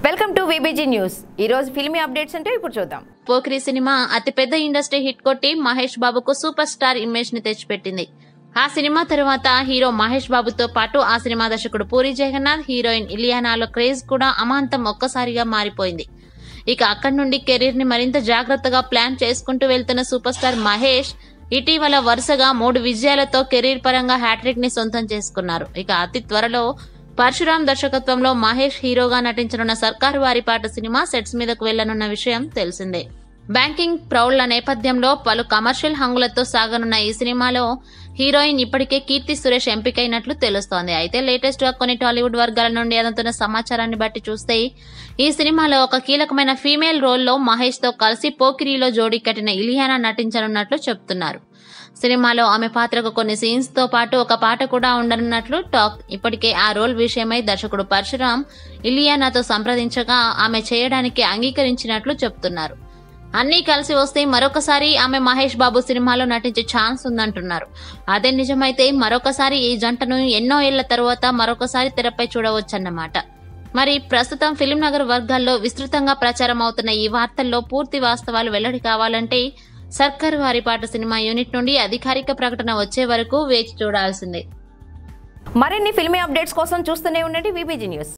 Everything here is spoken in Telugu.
వెల్కమ్ టు విబిజీ న్యూస్ ఈ రోజు ఫిల్మీ అప్డేట్స్ అంటే ఇప్పుడు చూద్దాం పోకిరి సినిమా అతిపెద్ద ఇండస్ట్రీ హిట్ కొట్టి మహేష్ బాబుకు సూపర్ స్టార్ ఇమేజ్ ని తెచ్చిపెట్టింది ఆ సినిమా తరువాత హీరో మహేష్ బాబుతో పాటు ఆ సినిమా దర్శకుడు పూరి జగన్నాథ్ హీరోయిన్ ఇలియానాలో క్రేజ్ కూడా అమాంతం ఒక్కసారిగా మారిపోయింది ఇక అక్కడి నుండి కెరీర్ ని మరింత జాగ్రత్తగా ప్లాన్ చేసుకుంటూ వెళ్తున్న సూపర్ స్టార్ మహేష్ ఇటీవల వరుసగా మూడు విజయాలతో కెరీర్ పరంగా హ్యాట్రిక్ ని సొంతం చేసుకున్నారు ఇక అతి త్వరలో పరశురాం దర్శకత్వంలో మహేష్ హీరోగా నటించనున్న సర్కారు వారిపాట సినిమా సెట్స్ మీదకు వెళ్లనున్న విషయం తెలిసిందే బ్యాంకింగ్ ప్రౌళ్ల నేపథ్యంలో పలు కమర్షియల్ హంగులతో సాగనున్న ఈ సినిమాలో హీరోయిన్ ఇప్పటికే కీర్తి సురేష్ ఎంపికైనట్లు తెలుస్తోంది అయితే లేటెస్ట్ గా కొన్ని టాలీవుడ్ వర్గాల నుండి అందుతున్న సమాచారాన్ని బట్టి చూస్తే ఈ సినిమాలో ఒక కీలకమైన ఫీమేల్ రోల్లో మహేష్ తో కలిసి పోకిరిలో జోడీ కట్టిన ఇలియానా నటించనున్నట్లు చెప్తున్నారు సినిమాలో ఆమె పాత్రకు కొన్ని సీన్స్ తో పాటు ఒక పాట కూడా ఉండనున్నట్లు టాక్ ఇప్పటికే ఆ రోల్ విషయమై దర్శకుడు పరశురాం ఇలియానాతో సంప్రదించగా ఆమె చేయడానికి అంగీకరించినట్లు చెప్తున్నారు అన్నీ కలిసి వస్తే మరొకసారి ఆమె మహేష్ బాబు సినిమాలో నటించే ఛాన్స్ ఉందంటున్నారు అదే నిజమైతే మరొకసారి ఈ జంటను ఎన్నో ఏళ్ల తరువాత మరొకసారి తెరపై చూడవచ్చన్నమాట మరి ప్రస్తుతం ఫిలిం నగర్ వర్గాల్లో విస్తృతంగా ప్రచారం అవుతున్న ఈ వార్తల్లో పూర్తి వాస్తవాలు వెల్లడి కావాలంటే సర్కార్ వారిపాట సినిమా యూనిట్ నుండి అధికారిక ప్రకటన వచ్చే వరకు వేచి చూడాల్సిందే మరిన్ని ఫిల్మీ అప్డేట్స్ కోసం చూస్తూనే ఉండండి విబిజీ న్యూస్